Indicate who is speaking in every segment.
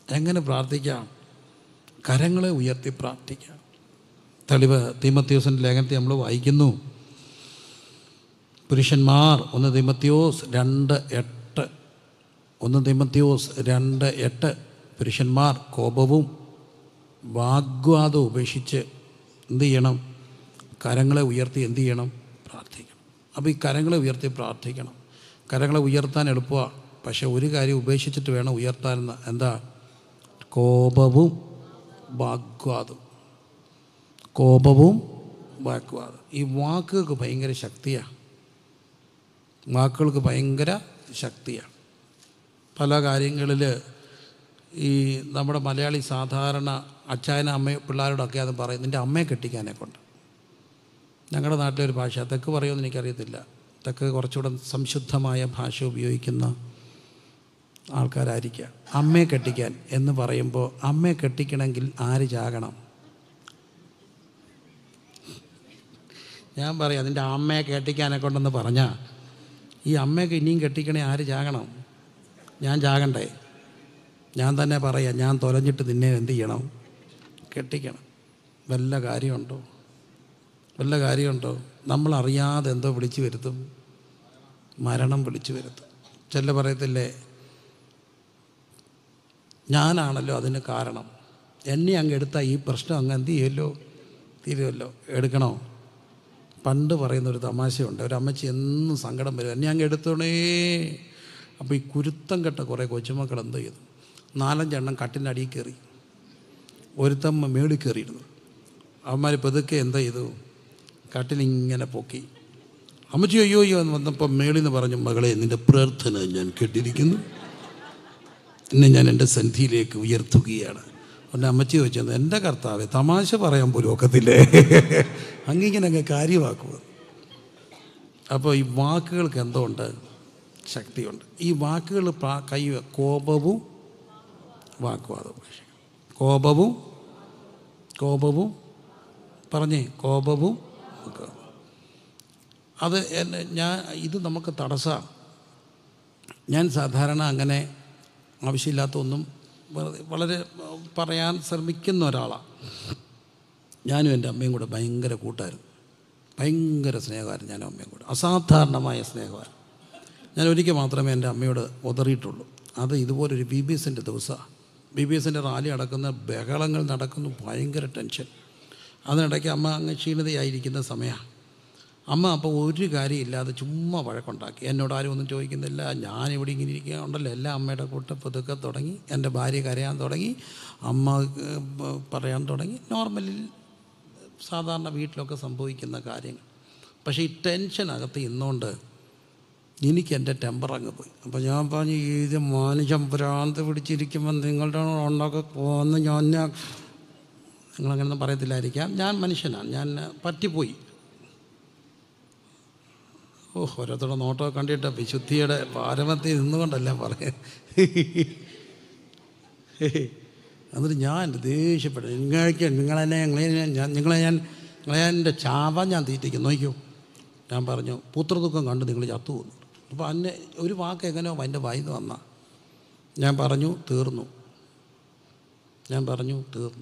Speaker 1: എങ്ങനെ പ്രാർത്ഥിക്കാം കരങ്ങളെ ഉയർത്തി പ്രാർത്ഥിക്കാം തെളിവ് തീമത്യോസിൻ്റെ ലേഖനത്തിൽ നമ്മൾ വായിക്കുന്നു പുരുഷന്മാർ ഒന്ന് തിമത്യോസ് രണ്ട് എട്ട് ഒന്ന് തിമത്യോസ് രണ്ട് എട്ട് പുരുഷന്മാർ കോപവും വാഗ്വാദവും ഉപേക്ഷിച്ച് എന്ത് ചെയ്യണം കരങ്ങളെ ഉയർത്തി എന്ത് ചെയ്യണം പ്രാർത്ഥിക്കണം അപ്പോൾ ഈ കരങ്ങളെ ഉയർത്തി പ്രാർത്ഥിക്കണം കരങ്ങളെ ഉയർത്താൻ എളുപ്പമാണ് പക്ഷെ ഒരു കാര്യം ഉപേക്ഷിച്ചിട്ട് വേണം ഉയർത്താനെന്ന് എന്താ കോപവും വാഗ്വാദവും കോപവും വാഗ്വാദം ഈ വാക്കുകൾക്ക് ഭയങ്കര ശക്തിയാണ് വാക്കുകൾക്ക് ഭയങ്കര ശക്തിയാണ് പല കാര്യങ്ങളിൽ ഈ നമ്മുടെ മലയാളി സാധാരണ അച്ചായന അമ്മ പിള്ളേരോടൊക്കെ അത് പറയും നിൻ്റെ അമ്മയെ കെട്ടിക്കാനെ കൊണ്ട് ഞങ്ങളുടെ നാട്ടിലെ ഒരു ഭാഷ തെക്ക് പറയുമെന്ന് എനിക്കറിയത്തില്ല തെക്ക് കുറച്ചുകൂടെ സംശുദ്ധമായ ഭാഷ ഉപയോഗിക്കുന്ന ആൾക്കാരായിരിക്കുക അമ്മയെ കെട്ടിക്കാൻ എന്ന് പറയുമ്പോൾ അമ്മയെ കെട്ടിക്കണമെങ്കിൽ ആര് ചാകണം ഞാൻ പറയാം അതിൻ്റെ അമ്മയെ കെട്ടിക്കാനെ കൊണ്ടെന്ന് പറഞ്ഞാൽ ഈ അമ്മയൊക്കെ ഇനിയും കെട്ടിക്കണേ ആര് ചാകണം ഞാൻ ചാകണ്ടേ ഞാൻ തന്നെ പറയാം ഞാൻ തൊലഞ്ഞിട്ട് നിന്നെ എന്ത് ചെയ്യണം കെട്ടിക്കണം വല്ല കാര്യമുണ്ടോ വല്ല കാര്യമുണ്ടോ നമ്മൾ അറിയാതെ എന്തോ വിളിച്ചു വരുത്തും മരണം വിളിച്ചു വരുത്തും ചില പറയത്തില്ലേ ഞാനാണല്ലോ അതിന് കാരണം എന്നെ അങ്ങ് എടുത്താൽ ഈ പ്രശ്നം അങ്ങ് എന്ത് ചെയ്യുമല്ലോ തീരുമല്ലോ എടുക്കണോ പണ്ട് പറയുന്ന ഒരു തമാശയുണ്ട് ഒരു അമ്മച്ചി എന്നും സങ്കടം വരും എന്നെ അങ്ങ് എടുത്തോണേ അപ്പോൾ ഈ കുരുത്തം കെട്ട കുറേ കൊച്ചുമക്കൾ എന്ത് ചെയ്തു നാലഞ്ചെണ്ണം കട്ടിൻ്റെ അടിയിൽ കയറി ഒരുത്തമ്മ മേളിൽ കയറിയിരുന്നു അവന്മാർ പെതുക്കെ എന്താ ചെയ്തു കട്ടിലിങ്ങനെ പൊക്കി അമ്മച്ചി അയ്യോ അയ്യോ എന്ന് വന്നപ്പോൾ മേളിൽ നിന്ന് പറഞ്ഞു മകളെ നിൻ്റെ പ്രാർത്ഥന ഞാൻ കേട്ടിരിക്കുന്നു എന്നെ ഞാൻ എൻ്റെ സന്ധിയിലേക്ക് ഉയർത്തുകയാണ് എൻ്റെ അമ്മച്ചി ചോദിച്ചത് എൻ്റെ കർത്താവെ തമാശ പറയാൻ പോലും ഒക്കത്തില്ലേ അങ്ങിങ്ങനെ അങ്ങ് കാര്യമാക്കുക അപ്പോൾ ഈ വാക്കുകൾക്ക് എന്തോ ഉണ്ട് ശക്തിയുണ്ട് ഈ വാക്കുകൾ പ്രാ- കൈ കോപവും വാക്കുവാദവും കോപവും കോപവും പറഞ്ഞേ കോപവും വാക്കുവാദവും. അത് എന്നെ ഞാൻ ഇത് നമുക്ക് തടസ്സമാണ് ഞാൻ സാധാരണ അങ്ങനെ ആവശ്യമില്ലാത്ത ഒന്നും വെറുതെ വളരെ പറയാൻ ശ്രമിക്കുന്ന ഒരാളാണ് ഞാനും എൻ്റെ അമ്മയും കൂടെ ഭയങ്കര കൂട്ടായിരുന്നു ഭയങ്കര സ്നേഹമായിരുന്നു ഞാനും അമ്മയും കൂടെ അസാധാരണമായ സ്നേഹമായിരുന്നു ഞാൻ ഒരിക്കൽ മാത്രമേ എൻ്റെ അമ്മയോട് ഉതറിയിട്ടുള്ളൂ അത് ഇതുപോലൊരു ബി ബി എസിൻ്റെ ദിവസമാണ് ബി ബി എസിൻ്റെ റാലി നടക്കുന്ന ബഹളങ്ങൾ നടക്കുന്നു ഭയങ്കര ടെൻഷൻ അതിനിടയ്ക്ക് അമ്മ അങ്ങ് ക്ഷീണിതയായിരിക്കുന്ന സമയമാണ് അമ്മ അപ്പോൾ ഒരു കാര്യമില്ലാതെ ചുമ്മാ വഴക്കുണ്ടാക്കി എന്നോട് ആരും ഒന്നും ചോദിക്കുന്നില്ല ഞാനിവിടെ ഇങ്ങനെ ഇരിക്കുക ഉണ്ടല്ലോ എല്ലാം അമ്മയുടെ കൂട്ട പുതുക്കെ തുടങ്ങി എൻ്റെ ഭാര്യ കരയാൻ തുടങ്ങി അമ്മ ഏഹ്, പ- പറയാൻ തുടങ്ങി നോർമലിൽ സാധാരണ വീട്ടിലൊക്കെ സംഭവിക്കുന്ന കാര്യങ്ങൾ പക്ഷേ ഈ ടെൻഷനകത്ത് ഇന്നുകൊണ്ട് എനിക്ക് എൻ്റെ ടെമ്പർ അങ്ങ് പോയി അപ്പോൾ ഞാൻ പറഞ്ഞു ഇത് മനുഷ്യൻ ഭ്രാന്ത് പിടിച്ചിരിക്കുമ്പോൾ നിങ്ങളുടെ ഉണ്ടാക്കി പോന്ന് ഞാൻ ഞാൻ- നിങ്ങളങ്ങനെയൊന്നും പറയത്തില്ലായിരിക്കാം ഞാൻ മനുഷ്യനാണ് ഞാൻ പറ്റിപ്പോയി ഓ ഓരോരുത്തരുടെ നോട്ടമൊക്കെ കണ്ടിട്ട് വിശുദ്ധിയുടെ പാരമത്തിൽ നിന്നുകൊണ്ടല്ല പറയാം എന്നിട്ട് ഞാൻ ദേഷ്യപ്പെട്ടു നിങ്ങൾക്ക് നിങ്ങളെന്നെ നിങ്ങളെ ഞാൻ നിങ്ങളെ ഞാൻ നിങ്ങളെ ഞാൻ എൻ്റെ ചാവ ഞാൻ തീറ്റിക്കും നോക്കിയോ ഞാൻ പറഞ്ഞു പുത്രദുഃഖം കണ്ട് നിങ്ങൾ ചത്തു പോകുന്നു അപ്പോൾ അന്നെ ഒരു വാക്ക് എങ്ങനെയോ എൻ്റെ വായിന്ന് വന്ന ഞാൻ പറഞ്ഞു തീർന്നു ഞാൻ പറഞ്ഞു തീർന്നു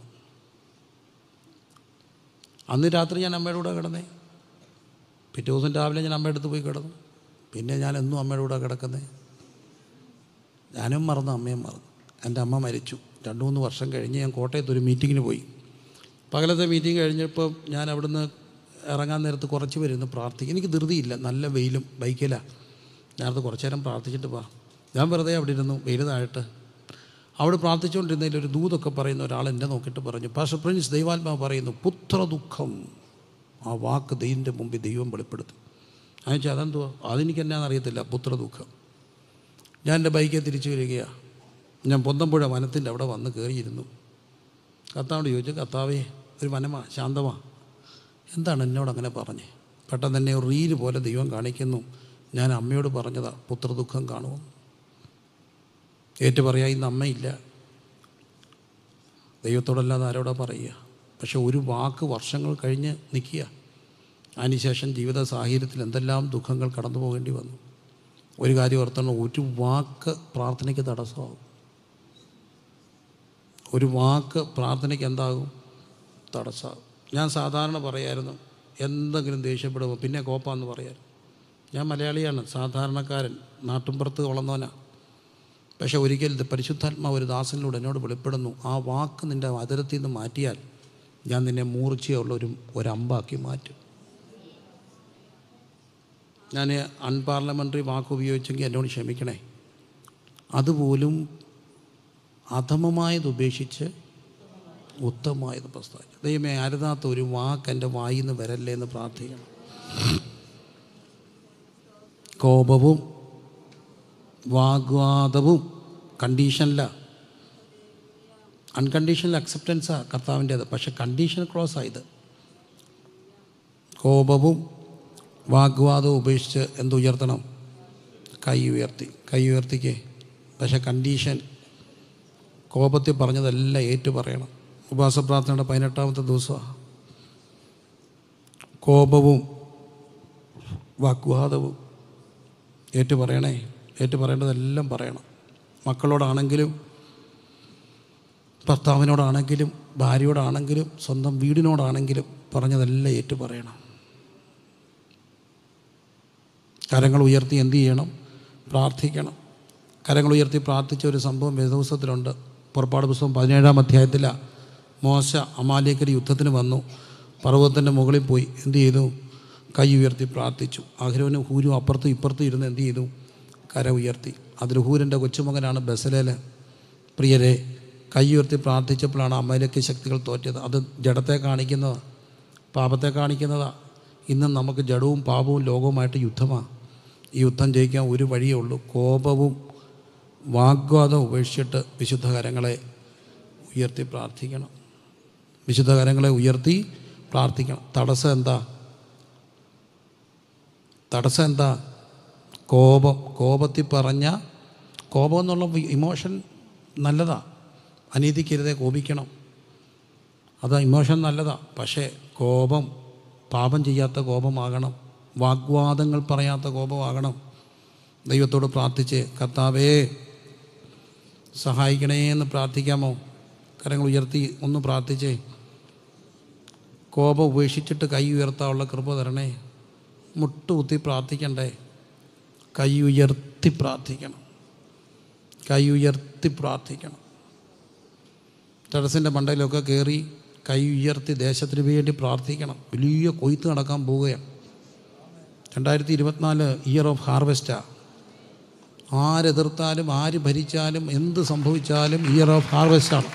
Speaker 1: അന്ന് രാത്രി ഞാൻ അമ്മയുടെ കൂടെ കിടന്നേ പിറ്റേ ദിവസം രാവിലെ ഞാൻ അമ്മയുടെ അടുത്ത് പോയി കിടന്നു പിന്നെ ഞാൻ എന്നും അമ്മയുടെ കൂടെ കിടക്കുന്നേ ഞാനും മറന്നു അമ്മയും മറന്നു എൻ്റെ അമ്മ മരിച്ചു രണ്ട് മൂന്ന് വർഷം കഴിഞ്ഞ് ഞാൻ കോട്ടയത്ത് ഒരു മീറ്റിങ്ങിന് പോയി പകലത്തെ മീറ്റിംഗ് കഴിഞ്ഞപ്പോൾ ഞാൻ അവിടുന്ന് ഇറങ്ങാൻ നേരത്ത് കുറച്ച് പേര് ഇരുന്ന് പ്രാർത്ഥിക്കും എനിക്ക് ധൃതിയില്ല നല്ല വെയിലും ബൈക്കിലാണ് ഞാനത് കുറച്ച് നേരം പ്രാർത്ഥിച്ചിട്ട് പോവാം ഞാൻ വെറുതെ അവിടെ ഇരുന്നു വെയിൽ താഴട്ട് അവിടെ പ്രാർത്ഥിച്ചുകൊണ്ടിരുന്നതിൽ ഒരു ദൂതൊക്കെ പറയുന്ന ഒരാൾ എന്നെ നോക്കിയിട്ട് പറഞ്ഞു പാഷ പ്രിൻസ് ദൈവാത്മാവ് പറയുന്നു പുത്രദുഃഖം ആ വാക്ക് ദൈവൻ്റെ മുമ്പിൽ ദൈവം വെളിപ്പെടുത്തും അയച്ചാൽ അതെന്തുവാ അതെനിക്ക് എന്നാന്ന് അറിയത്തില്ല പുത്രദുഃഖം ഞാൻ എൻ്റെ ബൈക്കിൽ തിരിച്ചു വരികയാണ് ഞാൻ പൊന്തമ്പുഴ വനത്തിൻ്റെ അവിടെ വന്ന് കയറിയിരുന്നു കർത്താവോട് ചോദിച്ചു കർത്താവേ ഒരു വനമാ ശാന്തമാ എന്താണ് എന്നോട് അങ്ങനെ പറഞ്ഞേ പെട്ടെന്ന് തന്നെ ഒരു റീല് പോലെ ദൈവം കാണിക്കുന്നു ഞാൻ അമ്മയോട് പറഞ്ഞതാ പുത്രദുഃഖം കാണുമോ ഏറ്റു പറയാ ഇന്ന് അമ്മയില്ല ദൈവത്തോടല്ലാതെ ആരോടാ പറയുക പക്ഷെ ഒരു വാക്ക് വർഷങ്ങൾ കഴിഞ്ഞ് നിൽക്കുക അതിനുശേഷം ജീവിത സാഹചര്യത്തിൽ എന്തെല്ലാം ദുഃഖങ്ങൾ കടന്നു പോകേണ്ടി വന്നു ഒരു കാര്യം ഓർത്തണം ഒരു വാക്ക് പ്രാർത്ഥനയ്ക്ക് തടസ്സമാകും ഒരു വാക്ക് പ്രാർത്ഥനയ്ക്ക് എന്താകും തടസ്സമാകും ഞാൻ സാധാരണ പറയായിരുന്നു എന്തെങ്കിലും ദേഷ്യപ്പെടുമ്പോൾ പിന്നെ കോപ്പാന്ന് പറയാറ് ഞാൻ മലയാളിയാണ് സാധാരണക്കാരൻ നാട്ടുംപുറത്ത് വളർന്നവനാ പക്ഷേ ഒരിക്കൽ ഇത് പരിശുദ്ധാത്മാവ് ഒരു ദാസനിലൂടെ എന്നോട് വെളിപ്പെടുന്നു ആ വാക്ക് നിൻ്റെ അതിരത്തിൽ നിന്ന് മാറ്റിയാൽ ഞാൻ നിന്നെ മൂർച്ചയുള്ള ഒരു ഒരമ്പാക്കി മാറ്റും ഞാൻ അൺപാർലമെൻ്ററി വാക്ക് ഉപയോഗിച്ചെങ്കിൽ എന്നോട് ക്ഷമിക്കണേ അതുപോലും അധമമായത് ഉപേക്ഷിച്ച് ഉത്തമമായത് പ്രസ്താവിച്ചു ദൈവമേ അരുതാത്ത ഒരു വാക്ക് എൻ്റെ വായിൽ നിന്ന് വരല്ലേ എന്ന് പ്രാർത്ഥിക്കണം കോപവും വാഗ്വാദവും കണ്ടീഷനില്ല അൺകണ്ടീഷണൽ അക്സെപ്റ്റൻസാണ് കർത്താവിൻ്റേത് പക്ഷെ കണ്ടീഷൻ ക്ലോസ് ആയത് കോപവും വാഗ്വാദവും ഉപേക്ഷിച്ച് എന്തുയർത്തണം കൈ ഉയർത്തി കൈ ഉയർത്തിക്കേ പക്ഷെ കണ്ടീഷൻ കോപത്തിൽ പറഞ്ഞതെല്ലാം ഏറ്റു പറയണം ഉപവാസപ്രാർത്ഥനയുടെ പതിനെട്ടാമത്തെ ദിവസമാണ് കോപവും വാഗ്വാദവും ഏറ്റു പറയണേ ഏറ്റു പറയേണ്ടതെല്ലാം പറയണം മക്കളോടാണെങ്കിലും ഭർത്താവിനോടാണെങ്കിലും ഭാര്യയോടാണെങ്കിലും സ്വന്തം വീടിനോടാണെങ്കിലും പറഞ്ഞതെല്ലാം ഏറ്റു പറയണം കരങ്ങൾ ഉയർത്തി എന്ത് ചെയ്യണം പ്രാർത്ഥിക്കണം കരങ്ങൾ ഉയർത്തി പ്രാർത്ഥിച്ച ഒരു സംഭവം വേദപുസ്തകത്തിലുണ്ട് പുറപ്പാട് പുസ്തകം പതിനേഴാം അധ്യായത്തിലാണ് മോശ അമാലേക്കരി യുദ്ധത്തിന് വന്നു പർവ്വതത്തിൻ്റെ മുകളിൽ പോയി എന്ത് ചെയ്തു കൈ ഉയർത്തി പ്രാർത്ഥിച്ചു അഹ്രോനും ഹൂരും അപ്പുറത്തും ഇപ്പുറത്തും ഇരുന്ന് എന്ത് ചെയ്തു കര ഉയർത്തി അതിൽ ഹൂരിൻ്റെ കൊച്ചുമകനാണ് ബസലേല് പ്രിയരെ കൈ ഉയർത്തി പ്രാർത്ഥിച്ചപ്പോഴാണ് അമ്മയിലേക്ക് ശക്തികൾ തോറ്റത് അത് ജഡത്തെ കാണിക്കുന്നതാണ് പാപത്തെ കാണിക്കുന്നതാണ് ഇന്നും നമുക്ക് ജഡവും പാപവും ലോകവുമായിട്ട് യുദ്ധമാണ് ഈ യുദ്ധം ജയിക്കാൻ ഒരു വഴിയേ ഉള്ളൂ കോപവും വാഗ്വാദം ഉപേക്ഷിച്ചിട്ട് വിശുദ്ധ കരങ്ങളെ ഉയർത്തി പ്രാർത്ഥിക്കണം വിശുദ്ധ കരങ്ങളെ ഉയർത്തി പ്രാർത്ഥിക്കണം തടസ്സം എന്താ തടസ്സം എന്താ കോപം കോപത്തിൽ പറഞ്ഞ കോപം എന്നുള്ള ഇമോഷൻ നല്ലതാ അനീതിക്കെതിരെ കോപിക്കണം അത് ഇമോഷൻ നല്ലതാ പക്ഷേ കോപം പാപം ചെയ്യാത്ത കോപമാകണം വാഗ്വാദങ്ങൾ പറയാത്ത കോപമാകണം ദൈവത്തോട് പ്രാർത്ഥിച്ച് കർത്താവേ സഹായിക്കണേ എന്ന് പ്രാർത്ഥിക്കാമോ കരങ്ങൾ ഉയർത്തി ഒന്ന് പ്രാർത്ഥിച്ചേ കോപം ഉപേക്ഷിച്ചിട്ട് കൈ ഉയർത്താനുള്ള കൃപ തരണേ മുട്ടുകുത്തി പ്രാർത്ഥിക്കണ്ടേ കൈ ഉയർത്തി പ്രാർത്ഥിക്കണം കൈ ഉയർത്തി പ്രാർത്ഥിക്കണം ടെറസിൻ്റെ മണ്ടയിലൊക്കെ കയറി കൈ ഉയർത്തി ദേശത്തിന് വേണ്ടി പ്രാർത്ഥിക്കണം വലിയ കൊയ്ത്ത് നടക്കാൻ പോവുകയാണ് രണ്ടായിരത്തി ഇരുപത്തിനാല് ഇയർ ഓഫ് ഹാർവെസ്റ്റാണ് ആരെതിർത്താലും ആര് ഭരിച്ചാലും എന്ത് സംഭവിച്ചാലും ഇയർ ഓഫ് ഹാർവെസ്റ്റാണ്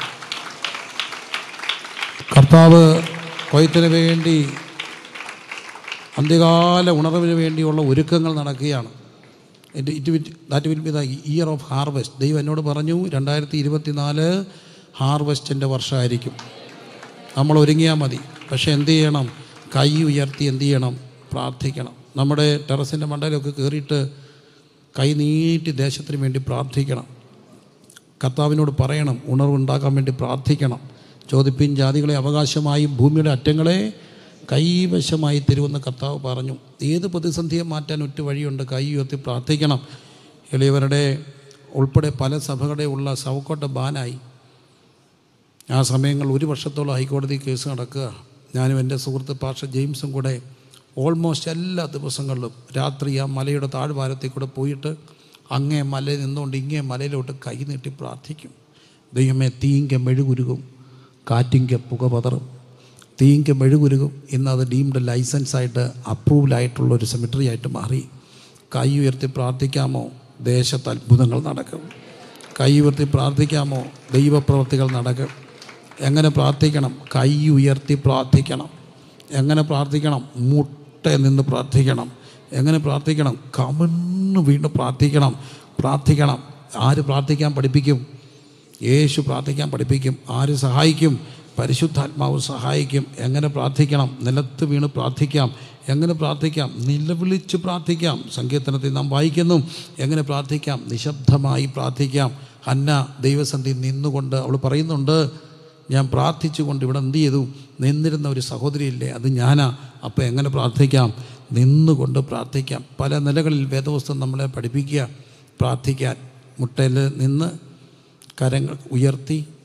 Speaker 1: കർത്താവ് കൊയ്ത്തിന് വേണ്ടി അന്ത്യകാല ഉണർവിന് വേണ്ടിയുള്ള ഒരുക്കങ്ങൾ നടക്കുകയാണ് it it with that will be the year of harvest ദൈവം എന്നോട് പറഞ്ഞു രണ്ടായിരത്തി ഇരുപത്തിനാല് ഹാർവെസ്റ്റിൻ്റെ വർഷമായിരിക്കും നമ്മൾ ഒരുങ്ങിയാൽ മതി പക്ഷേ എന്ത് ചെയ്യണം കൈ ഉയർത്തി എന്ത് ചെയ്യണം പ്രാർത്ഥിക്കണം നമ്മുടെ ടെറസിൻ്റെ മണ്ടയിലൊക്കെ കയറിയിട്ട് കൈ നീട്ടി ദേശത്തിന് വേണ്ടി പ്രാർത്ഥിക്കണം കർത്താവിനോട് പറയണം ഉണർവുണ്ടാക്കാൻ വേണ്ടി പ്രാർത്ഥിക്കണം ചോദിപ്പിൻ ജാതികളെ അവകാശമായി ഭൂമിയുടെ അറ്റങ്ങളെ കൈവശമായി തരുമെന്ന് കർത്താവ് പറഞ്ഞു ഏത് പ്രതിസന്ധിയെ മാറ്റാൻ ഒറ്റ വഴിയുണ്ട് കൈ ഉയർത്തി പ്രാർത്ഥിക്കണം എളിയവരുടെ ഉൾപ്പെടെ പല സഭകളുടെ ഉള്ള സൗക്കോട്ട ബാനായി ആ സമയങ്ങൾ ഒരു വർഷത്തോളം ഹൈക്കോടതി കേസ് നടക്കുക ഞാനും എൻ്റെ സുഹൃത്ത് പാഷ ജെയിംസും കൂടെ ഓൾമോസ്റ്റ് എല്ലാ ദിവസങ്ങളിലും രാത്രി ആ മലയുടെ താഴ്വാരത്തിൽ കൂടെ പോയിട്ട് അങ്ങേ മലയിൽ നിന്നുകൊണ്ട് ഇങ്ങേ മലയിലോട്ട് കൈ നീട്ടി പ്രാർത്ഥിക്കും ദൈവമേ തീങ്ക മെഴുകുരുകും കാറ്റിങ്ക പുക പതറും തീങ്ക മെഴുകുരുകും ഇന്ന് അത് ഡീംഡ് ലൈസൻസായിട്ട് അപ്രൂവലായിട്ടുള്ള ഒരു സെമിറ്ററി ആയിട്ട് മാറി കൈ ഉയർത്തി പ്രാർത്ഥിക്കാമോ ദേശത്ത് അത്ഭുതങ്ങൾ നടക്കും കൈ ഉയർത്തി പ്രാർത്ഥിക്കാമോ ദൈവപ്രവർത്തികൾ നടക്കും എങ്ങനെ പ്രാർത്ഥിക്കണം കൈ ഉയർത്തി പ്രാർത്ഥിക്കണം എങ്ങനെ പ്രാർത്ഥിക്കണം മുട്ട നിന്ന് പ്രാർത്ഥിക്കണം എങ്ങനെ പ്രാർത്ഥിക്കണം കമന്ന് വീണ് പ്രാർത്ഥിക്കണം പ്രാർത്ഥിക്കണം ആര് പ്രാർത്ഥിക്കാൻ പഠിപ്പിക്കും യേശു പ്രാർത്ഥിക്കാൻ പഠിപ്പിക്കും ആര് സഹായിക്കും പരിശുദ്ധാത്മാവ് സഹായിക്കും എങ്ങനെ പ്രാർത്ഥിക്കണം നിലത്ത് വീണ് പ്രാർത്ഥിക്കാം എങ്ങനെ പ്രാർത്ഥിക്കാം നിലവിളിച്ച് പ്രാർത്ഥിക്കാം സങ്കീർത്തനത്തിൽ നാം വായിക്കുന്നു എങ്ങനെ പ്രാർത്ഥിക്കാം നിശബ്ദമായി പ്രാർത്ഥിക്കാം അന്ന ദൈവസന്ധി നിന്നുകൊണ്ട് അവൾ പറയുന്നുണ്ട് ഞാൻ പ്രാർത്ഥിച്ചുകൊണ്ട് ഇവിടെ എന്ത് ചെയ്തു നിന്നിരുന്ന ഒരു സഹോദരിയില്ലേ അത് ഞാനാ അപ്പോൾ എങ്ങനെ പ്രാർത്ഥിക്കാം നിന്നുകൊണ്ട് പ്രാർത്ഥിക്കാം പല നിലകളിൽ വേദവസ്തു നമ്മളെ പഠിപ്പിക്കുക പ്രാർത്ഥിക്കാൻ മുട്ടയിൽ നിന്ന് കരങ്ങൾ ഉയർത്തി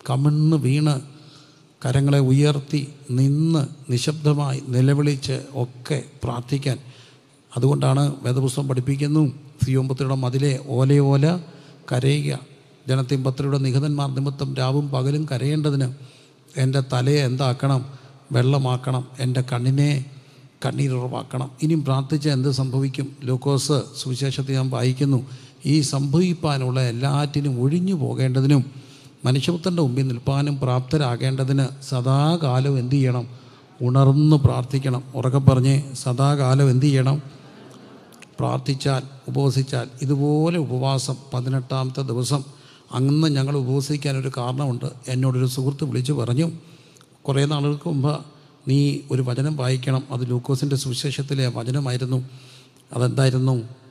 Speaker 1: കമിണ്ണ് വീണ് കരങ്ങളെ ഉയർത്തി നിന്ന് നിശബ്ദമായി നിലവിളിച്ച് ഒക്കെ പ്രാർത്ഥിക്കാൻ അതുകൊണ്ടാണ് വേദപുസ്തകം പഠിപ്പിക്കുന്നു സിയോമ്പത്തിയുടെ മതിലെ ഓലയോല കരയുക ജനത്തിമ്പത്തിലൂടെ നിഹതന്മാർ നിമിത്തം രാവും പകലും കരയേണ്ടതിന് എൻ്റെ തലയെ എന്താക്കണം വെള്ളമാക്കണം എൻ്റെ കണ്ണിനെ കണ്ണീരുറവാക്കണം ഇനിയും പ്രാർത്ഥിച്ച എന്ത് സംഭവിക്കും ലൂക്കോസ് സുവിശേഷത്തിൽ ഞാൻ വായിക്കുന്നു ഈ സംഭവിപ്പാനുള്ള എല്ലാറ്റിനും ഒഴിഞ്ഞു പോകേണ്ടതിനും മനുഷ്യപുത്രൻ്റെ മുമ്പിൽ നിൽപ്പാനും പ്രാപ്തരാകേണ്ടതിന് സദാകാലം എന്ത് ചെയ്യണം ഉണർന്ന് പ്രാർത്ഥിക്കണം ഉറക്കെ പറഞ്ഞ് സദാകാലം എന്ത് ചെയ്യണം പ്രാർത്ഥിച്ചാൽ ഉപവസിച്ചാൽ ഇതുപോലെ ഉപവാസം പതിനെട്ടാമത്തെ ദിവസം അന്ന് ഞങ്ങൾ ഉപവസിക്കാനൊരു കാരണമുണ്ട് എന്നോടൊരു സുഹൃത്ത് വിളിച്ചു പറഞ്ഞു കുറേ നാളുകൾക്ക് മുമ്പ് നീ ഒരു വചനം വായിക്കണം അത് ലൂക്കോസിൻ്റെ സുവിശേഷത്തിലെ വചനമായിരുന്നു അതെന്തായിരുന്നു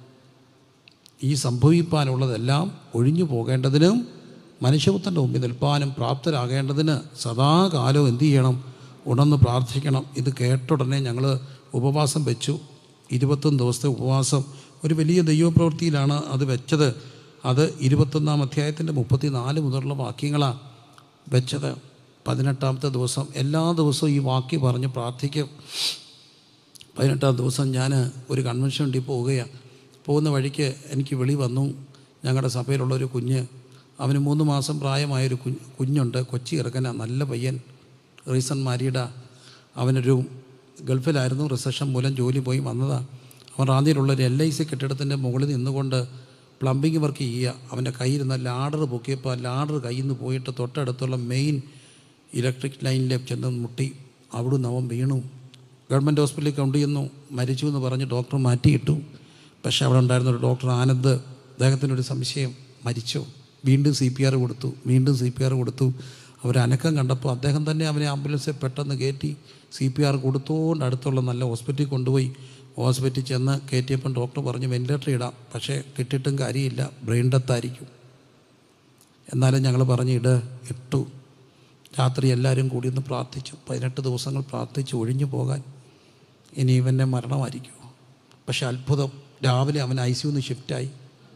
Speaker 1: ഈ സംഭവിപ്പാനുള്ളതെല്ലാം ഒഴിഞ്ഞു പോകേണ്ടതിനും മനുഷ്യപുത്രൻ്റെ മുമ്പിൽ നിൽപ്പാനും പ്രാപ്തരാകേണ്ടതിന് സദാകാലവും എന്തു ചെയ്യണം ഉണർന്ന് പ്രാർത്ഥിക്കണം ഇത് കേട്ടുടനെ ഞങ്ങൾ ഉപവാസം വെച്ചു ഇരുപത്തൊന്ന് ദിവസത്തെ ഉപവാസം ഒരു വലിയ ദൈവപ്രവൃത്തിയിലാണ് അത് വെച്ചത് അത് ഇരുപത്തൊന്നാം അധ്യായത്തിൻ്റെ മുപ്പത്തി നാല് മുതലുള്ള വാക്യങ്ങളാണ് വെച്ചത് പതിനെട്ടാമത്തെ ദിവസം എല്ലാ ദിവസവും ഈ വാക്യം പറഞ്ഞ് പ്രാർത്ഥിക്കും പതിനെട്ടാം ദിവസം ഞാൻ ഒരു കൺവെൻഷൻ വേണ്ടി പോവുകയാണ് പോകുന്ന വഴിക്ക് എനിക്ക് വിളി വന്നു ഞങ്ങളുടെ സഭയിലുള്ള ഒരു കുഞ്ഞ് അവന് മൂന്ന് മാസം പ്രായമായൊരു കുഞ്ഞ് കുഞ്ഞുണ്ട് കൊച്ചി ഇറക്കന നല്ല പയ്യൻ റീസൺ മാരീഡ അവനൊരു ഗൾഫിലായിരുന്നു റിസപ്ഷൻ മൂലം ജോലി പോയി വന്നതാണ് അവൻ റാന്നിയിലുള്ള ഒരു എൽ ഐ സി കെട്ടിടത്തിൻ്റെ മുകളിൽ നിന്നുകൊണ്ട് പ്ലംബിംഗ് വർക്ക് ചെയ്യുക അവൻ്റെ കയ്യിൽ നിന്ന് ലാഡർ പൊക്കിയപ്പോൾ ആ ലാഡർ കയ്യിൽ നിന്ന് പോയിട്ട് തൊട്ടടുത്തുള്ള മെയിൻ ഇലക്ട്രിക് ലൈനിലേക്ക് ചെന്ന് മുട്ടി അവിടുന്ന് അവൻ വീണു ഗവൺമെൻറ് ഹോസ്പിറ്റലിൽ കൊണ്ടുചെന്നു മരിച്ചു എന്ന് പറഞ്ഞ് ഡോക്ടർ മാറ്റിയിട്ടു പക്ഷേ അവിടെ ഉണ്ടായിരുന്ന ഒരു ഡോക്ടർ ആനന്ദ് അദ്ദേഹത്തിനൊരു സംശയം മരിച്ചു വീണ്ടും സി പി ആർ കൊടുത്തു വീണ്ടും സി പി ആർ കൊടുത്തു അവരനക്കം കണ്ടപ്പോൾ അദ്ദേഹം തന്നെ അവനെ ആംബുലൻസിൽ പെട്ടെന്ന് കയറ്റി സി പി ആർ കൊടുത്തുകൊണ്ട് അടുത്തുള്ള നല്ല ഹോസ്പിറ്റലിൽ കൊണ്ടുപോയി ഹോസ്പിറ്റലിൽ ചെന്ന് കയറ്റിയപ്പം ഡോക്ടർ പറഞ്ഞു വെൻറ്റിലേറ്റർ ഇടാം പക്ഷേ കിട്ടിയിട്ടും കാര്യമില്ല ബ്രെയിൻ ഡെത്തായിരിക്കും എന്നാലും ഞങ്ങൾ പറഞ്ഞു ഇട് ഇട്ടു രാത്രി എല്ലാവരും കൂടി ഒന്ന് പ്രാർത്ഥിച്ചു പതിനെട്ട് ദിവസങ്ങൾ പ്രാർത്ഥിച്ച് ഒഴിഞ്ഞു പോകാൻ ഇനി ഇവൻ്റെ മരണമായിരിക്കും പക്ഷെ അത്ഭുതം രാവിലെ അവൻ ഐ സിന്ന് ഷിഫ്റ്റായി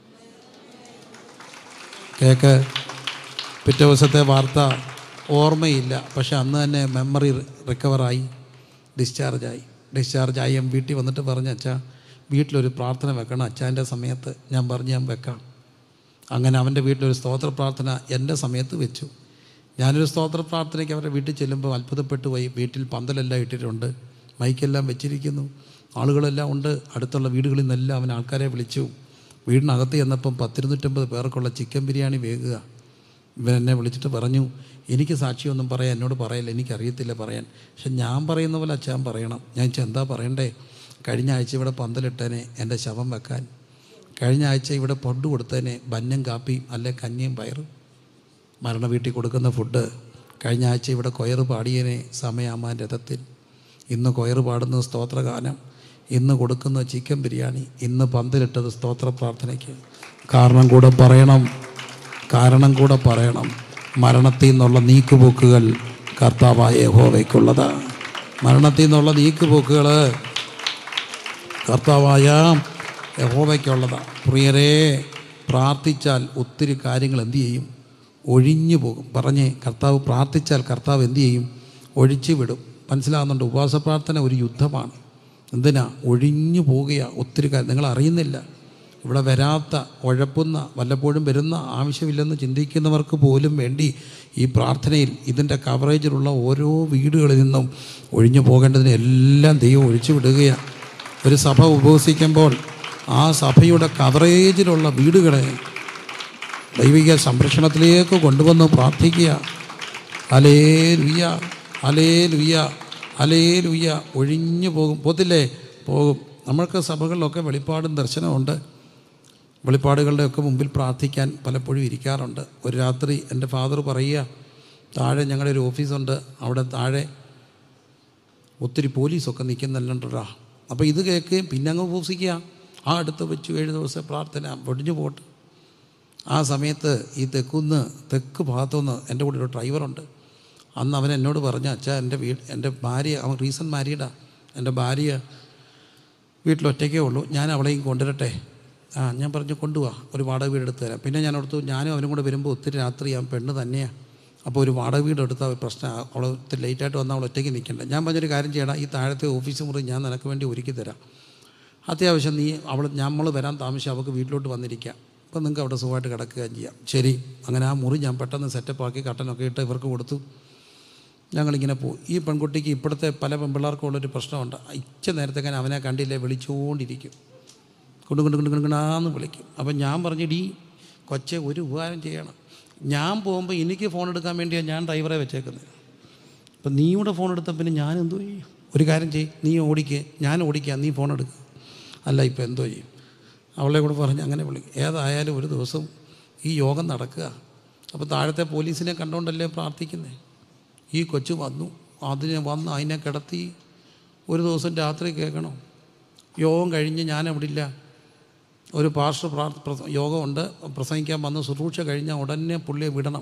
Speaker 1: കേക്ക് പിറ്റേ ദിവസത്തെ വാർത്ത ഓർമ്മയില്ല പക്ഷെ അന്ന് തന്നെ മെമ്മറി റിക്കവറായി ഡിസ്ചാർജായി ഡിസ്ചാർജായി ഞാൻ വീട്ടിൽ വന്നിട്ട് പറഞ്ഞ അച്ഛാ വീട്ടിലൊരു പ്രാർത്ഥന വെക്കണം അച്ഛൻ്റെ സമയത്ത് ഞാൻ പറഞ്ഞ് ഞാൻ വെക്കാം അങ്ങനെ അവൻ്റെ വീട്ടിലൊരു സ്തോത്ര പ്രാർത്ഥന എൻ്റെ സമയത്ത് വെച്ചു ഞാനൊരു സ്തോത്ര പ്രാർത്ഥനയ്ക്ക് അവരുടെ വീട്ടിൽ ചെല്ലുമ്പോൾ അത്ഭുതപ്പെട്ടു പോയി വീട്ടിൽ പന്തലെല്ലാം ഇട്ടിട്ടുണ്ട് മൈക്കെല്ലാം വെച്ചിരിക്കുന്നു ആളുകളെല്ലാം ഉണ്ട് അടുത്തുള്ള വീടുകളിൽ നിന്നെല്ലാം അവൻ ആൾക്കാരെ വിളിച്ചു വീടിനകത്ത് ചെന്നപ്പം പത്തിരുന്നൂറ്റമ്പത് പേർക്കുള്ള ചിക്കൻ ബിരിയാണി വേകുക ഇവൻ എന്നെ വിളിച്ചിട്ട് പറഞ്ഞു എനിക്ക് സാക്ഷിയൊന്നും പറയാൻ എന്നോട് പറയില്ല എനിക്കറിയത്തില്ല പറയാൻ പക്ഷെ ഞാൻ പറയുന്ന പോലെ അച്ഛൻ പറയണം ഞാൻ ചോദിച്ചു, എന്താ പറയണ്ടേ കഴിഞ്ഞ ആഴ്ച ഇവിടെ പന്തലിട്ടേനെ എൻ്റെ ശവം വെക്കാൻ കഴിഞ്ഞ ആഴ്ച ഇവിടെ ഫുഡ് കൊടുത്തേനെ ബന്നും കാപ്പിയും അല്ലെ കഞ്ഞിയും പയറും മരണ വീട്ടിൽ കൊടുക്കുന്ന ഫുഡ് കഴിഞ്ഞ ആഴ്ച ഇവിടെ കൊയറ് പാടിയനെ സമയാമാൻ രഥത്തിൽ ഇന്ന് കൊയറ് പാടുന്ന സ്തോത്രഗാനം ഇന്ന് കൊടുക്കുന്ന ചിക്കൻ ബിരിയാണി ഇന്ന് പന്തിലിട്ടത് സ്തോത്ര പ്രാർത്ഥനയ്ക്ക് കാരണം കൂടെ പറയണം കാരണം കൂടെ പറയണം മരണത്തിൽ നിന്നുള്ള നീക്കുപോക്കുകൾ കർത്താവായ യഹോവയ്ക്കുള്ളതാണ് മരണത്തിൽ നിന്നുള്ള നീക്കുപോക്കുകൾ കർത്താവായ യഹോവയ്ക്കുള്ളതാണ് പ്രിയരെ പ്രാർത്ഥിച്ചാൽ ഒത്തിരി കാര്യങ്ങൾ എന്തു ചെയ്യും ഒഴിഞ്ഞു പോകും പറഞ്ഞേ കർത്താവ് പ്രാർത്ഥിച്ചാൽ കർത്താവ് എന്തു ചെയ്യും ഒഴിച്ചു വിടും മനസ്സിലാകുന്നുണ്ട് ഉപവാസ പ്രാർത്ഥന ഒരു യുദ്ധമാണ് എന്തിനാ ഒഴിഞ്ഞു പോവുകയാണ് ഒത്തിരി കാര്യം നിങ്ങൾ അറിയുന്നില്ല ഇവിടെ വരാത്ത ഉഴപ്പുന്ന വല്ലപ്പോഴും വരുന്ന ആവശ്യമില്ലെന്ന് ചിന്തിക്കുന്നവർക്ക് പോലും വേണ്ടി ഈ പ്രാർത്ഥനയിൽ ഇതിൻ്റെ കവറേജിലുള്ള ഓരോ വീടുകളിൽ നിന്നും ഒഴിഞ്ഞു പോകേണ്ടതിന് എല്ലാം ദൈവം ഒഴിച്ചു വിടുകയാണ് ഒരു സഭ ഉപവസിക്കുമ്പോൾ ആ സഭയുടെ കവറേജിലുള്ള വീടുകളെ ദൈവിക സംരക്ഷണത്തിലേക്ക് കൊണ്ടുവന്ന് പ്രാർത്ഥിക്കുക അലേ ലുയ്യ അലേ ലുയ്യ അലേ ലുയ്യ ഒഴിഞ്ഞു പോകും പോത്തില്ലേ പോകും നമ്മൾക്ക് സഭകളിലൊക്കെ വെളിപ്പാടും ദർശനമുണ്ട് വെളിപ്പാടുകളുടെയൊക്കെ മുമ്പിൽ പ്രാർത്ഥിക്കാൻ പലപ്പോഴും ഇരിക്കാറുണ്ട് ഒരു രാത്രി എൻ്റെ ഫാദർ പറയുക താഴെ ഞങ്ങളുടെ ഒരു ഓഫീസുണ്ട് അവിടെ താഴെ ഒത്തിരി പോലീസൊക്കെ നിൽക്കുന്നുണ്ടടാ അപ്പോൾ ഇത് കേൾക്കുകയും പിന്നെ അങ്ങ് ഉപസിക്കുക ആ അടുത്ത് വെച്ചു ഏഴ് ദിവസം പ്രാർത്ഥന പൊടിഞ്ഞു പോട്ട് ആ സമയത്ത് ഈ തെക്കുന്ന് തെക്ക് ഭാഗത്തുനിന്ന് എൻ്റെ കൂടെ ഒരു ഡ്രൈവറുണ്ട് അന്ന് അവൻ എന്നോട് പറഞ്ഞ അച്ഛാ എൻ്റെ വീട് എൻ്റെ ഭാര്യ അവൻ റീസൺ മാരീഡാ എൻ്റെ ഭാര്യ വീട്ടിൽ ഒറ്റയ്ക്കേ ഉള്ളൂ ഞാൻ അവളെയും കൊണ്ടുവരട്ടെ ആ ഞാൻ പറഞ്ഞു കൊണ്ടുപോവാ ഒരു വാടക വീട് എടുത്ത് തരാം പിന്നെ ഞാൻ ഓർത്തു ഞാനും അവനും കൂടെ വരുമ്പോൾ ഒത്തിരി രാത്രിയാകും പെണ്ണ് തന്നെയാണ് അപ്പോൾ ഒരു വാടക വീട് എടുത്താൽ ഒരു പ്രശ്നം അവൾ ലേറ്റായിട്ട് വന്നാൽ അവൾ ഒറ്റയ്ക്ക് നിൽക്കണ്ട ഞാൻ പറഞ്ഞൊരു കാര്യം ചെയ്യണം ഈ താഴത്തെ ഓഫീസ് മുറി ഞാൻ നിനക്ക് വേണ്ടി ഒരുക്കി തരാം അത്യാവശ്യം നീ അവൾ നമ്മൾ വരാൻ താമസിച്ച് അവൾക്ക് വീട്ടിലോട്ട് വന്നിരിക്കാം അപ്പം നിങ്ങൾക്ക് അവിടെ സുഖമായിട്ട് കിടക്കുകയും ചെയ്യാം ശരി അങ്ങനെ ആ മുറി ഞാൻ പെട്ടെന്ന് സെറ്റപ്പാക്കി കട്ടനൊക്കെ ഇട്ട് ഇവർക്ക് കൊടുത്തു ഞങ്ങളിങ്ങനെ പോകും ഈ പെൺകുട്ടിക്ക് ഇപ്പോഴത്തെ പല പെൺപിള്ളേർക്കും ഉള്ളൊരു പ്രശ്നമുണ്ട് ഇച്ച നേരത്തെ അവനെ കണ്ടില്ലേ വിളിച്ചുകൊണ്ടിരിക്കും കൊണ്ട് കൊണ്ട് കൊണ്ട് കൊണ്ടാന്ന് വിളിക്കും അപ്പം ഞാൻ പറഞ്ഞു ഡീ കൊച്ചെ ഒരു ഉപകാരം ചെയ്യണം ഞാൻ പോകുമ്പോൾ എനിക്ക് ഫോൺ എടുക്കാൻ വേണ്ടിയാണ് ഞാൻ ഡ്രൈവറെ വെച്ചേക്കുന്നത് അപ്പം നീ കൂടെ ഫോൺ എടുത്ത പിന്നെ ഞാൻ എന്തോ ചെയ്യും ഒരു കാര്യം ചെയ്യും നീ ഓടിക്കുക ഞാൻ ഓടിക്കാം നീ ഫോൺ എടുക്കുക അല്ല ഇപ്പം എന്തോ ചെയ്യും അവളെ കൂടെ പറഞ്ഞ് അങ്ങനെ വിളിക്കും ഏതായാലും ഒരു ദിവസം ഈ യോഗം നടക്കുക അപ്പോൾ താഴത്തെ പോലീസിനെ കണ്ടുകൊണ്ടല്ലേ പ്രാർത്ഥിക്കുന്നത് ഈ കൊച്ചു വന്നു അതിനെ വന്ന് അതിനെ കിടത്തി ഒരു ദിവസം രാത്രി കേൾക്കണം യോഗം കഴിഞ്ഞ് ഞാൻ അവിടെ ഇല്ല ഒരു പാർശ്വ പ്രാർ പ്രസ- യോഗമുണ്ട് പ്രസംഗിക്കാൻ വന്ന് ശുശ്രൂഷ കഴിഞ്ഞാൽ ഉടനെ പുള്ളിയെ വിടണം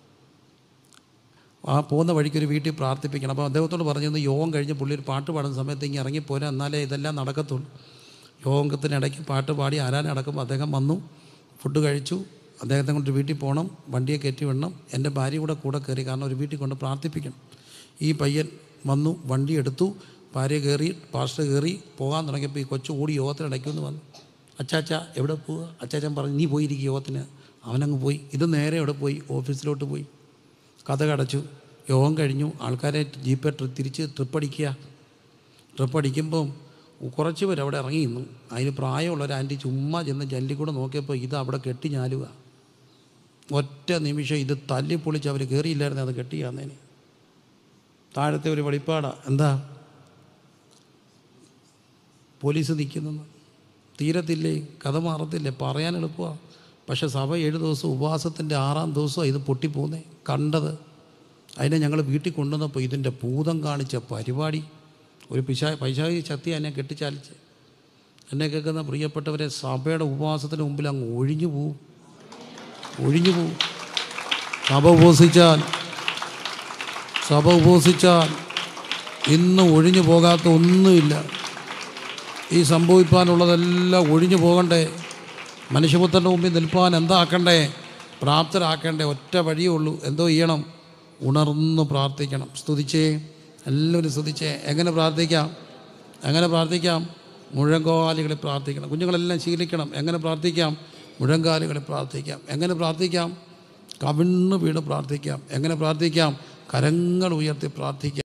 Speaker 1: ആ പോകുന്ന വഴിക്ക് ഒരു വീട്ടിൽ പ്രാർത്ഥിപ്പിക്കണം അപ്പോൾ അദ്ദേഹത്തോട് പറഞ്ഞത് യോഗം കഴിഞ്ഞ് പുള്ളി ഒരു പാട്ട് പാടുന്ന സമയത്ത് ഇങ്ങനെ ഇറങ്ങിപ്പോരാ എന്നാലേ ഇതെല്ലാം നടക്കത്തുള്ളൂ യോഗത്തിനിടയ്ക്ക് പാട്ട് പാടി ആരാൻ നടക്കുമ്പോൾ അദ്ദേഹം വന്നു ഫുഡ് കഴിച്ചു അദ്ദേഹത്തെ കൊണ്ട് വീട്ടിൽ പോകണം വണ്ടിയെ കയറ്റി വിടണം എൻ്റെ ഭാര്യ കൂടെ കൂടെ കയറി കാരണം ഒരു വീട്ടിൽ കൊണ്ട് പ്രാർത്ഥിപ്പിക്കണം ഈ പയ്യൻ വന്നു വണ്ടി എടുത്തു ഭാര്യ കയറി പാസ്റ്റർ കയറി പോകാൻ തുടങ്ങിയപ്പോൾ ഈ കൊച്ചു ഓടി യോഗത്തിനിടയ്ക്കൊന്ന് വന്നു അച്ചാച്ച എവിടെ പോവുക അച്ചാച്ചൻ പറഞ്ഞു നീ പോയിരിക്കും യോഗത്തിന് അവനങ്ങ് പോയി ഇത് നേരെ എവിടെ പോയി ഓഫീസിലോട്ട് പോയി കഥ കടച്ചു യോഗം കഴിഞ്ഞു ആൾക്കാരെ ജീപ്പേ ട്രി തിരിച്ച് ട്രിപ്പ് അടിക്കുക ട്രിപ്പ് അടിക്കുമ്പം കുറച്ച് പേര് അവിടെ ഇറങ്ങി നിന്നു അതിന് പ്രായമുള്ള ഒരു ആൻറ്റി ചുമ്മാ ചെന്ന് ജനലിൽ കൂടെ നോക്കിയപ്പോൾ ഇത് അവിടെ കെട്ടി ഞാലുക ഒറ്റ നിമിഷം ഇത് തല്ലി പൊളിച്ച് അവർ കയറിയില്ലായിരുന്നു അത് കെട്ടിയാന്നേന് താഴത്തെ ഒരു വെളിപ്പാടാ എന്താ പോലീസ് നിൽക്കുന്നു തീരത്തില്ലേ കഥ മാറത്തില്ലേ പറയാൻ എളുപ്പമാണ് പക്ഷെ സഭ ഏഴ് ദിവസം ഉപവാസത്തിൻ്റെ ആറാം ദിവസം ഇത് പൊട്ടിപ്പോന്നേ കണ്ടത് അതിനെ ഞങ്ങൾ വീട്ടിൽ കൊണ്ടുവന്നപ്പോൾ ഇതിൻ്റെ ഭൂതം കാണിച്ച പരിപാടി ഒരു പിശാ പൈശാചി ശക്തി എന്നെ കെട്ടിച്ചാലിച്ച് എന്നെ കേൾക്കുന്ന പ്രിയപ്പെട്ടവരെ സഭയുടെ ഉപവാസത്തിന് മുമ്പിൽ അങ്ങ് ഒഴിഞ്ഞു പോവും ഒഴിഞ്ഞു പോവും സഭ ഉപവസിച്ചാൽ സഭ ഉപവസിച്ചാൽ ഇന്ന് ഒഴിഞ്ഞു പോകാത്ത ഒന്നുമില്ല ഈ സംഭവിപ്പാനുള്ളതെല്ലാം ഒഴിഞ്ഞു പോകണ്ടേ മനുഷ്യപുത്രൻ്റെ മുമ്പിൽ നിൽപ്പാൻ എന്താക്കണ്ടേ പ്രാപ്തരാക്കണ്ടേ ഒറ്റ വഴിയേ ഉള്ളൂ എന്തോ ചെയ്യണം ഉണർന്ന് പ്രാർത്ഥിക്കണം സ്തുതിച്ചേ എല്ലാവരും സ്തുതിച്ചേ എങ്ങനെ പ്രാർത്ഥിക്കാം എങ്ങനെ പ്രാർത്ഥിക്കാം മുഴങ്കാലുകളിൽ പ്രാർത്ഥിക്കണം കുഞ്ഞുങ്ങളെല്ലാം ശീലിക്കണം എങ്ങനെ പ്രാർത്ഥിക്കാം മുഴങ്കാലുകളിൽ പ്രാർത്ഥിക്കാം എങ്ങനെ പ്രാർത്ഥിക്കാം കവിണ്ണ് വീണ് പ്രാർത്ഥിക്കാം എങ്ങനെ പ്രാർത്ഥിക്കാം കരങ്ങൾ ഉയർത്തി പ്രാർത്ഥിക്കാം